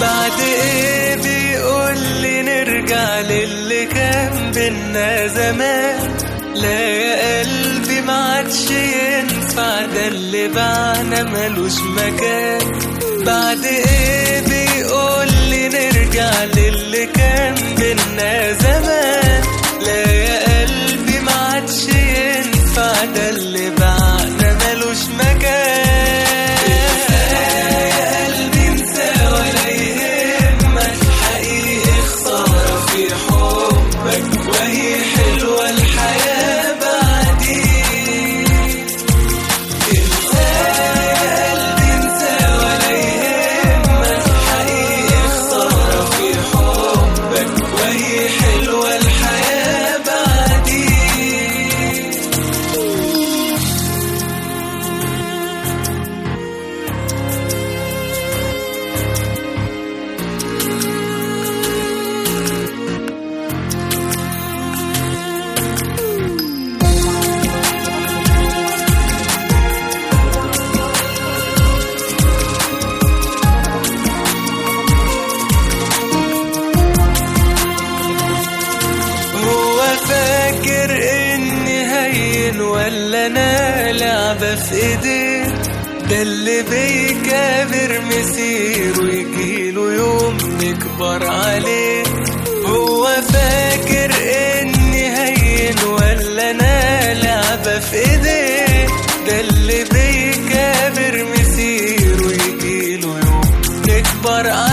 بعد ايه بيقول لي نرجع للي كان بينا زمان لا يا قلبي ما عادش ينفع ده اللي بعنا ملوش مكان بعد ايه بيقول لي نرجع للي كان بينا زمان لا يا قلبي ما عادش ينفع ده اللي بعنا ملوش مكان يا قلبي انسى ولا يهمك حقيقي خسارة في حبك وهي حلوة الحياة بعدين انسى يا قلبي انسى ولا يهمك حقيقي خسارة في حبك وهي حلوة الحياة بعدين هو فاكر اني هين ولا انا لعبة في ايديه ده اللي بيكابر مسير ويجيله يوم نكبر عليه هو فاكر اني هين ولا انا لعبة في ايديه ده اللي بيكابر مسير ويجيله يوم نكبر عليه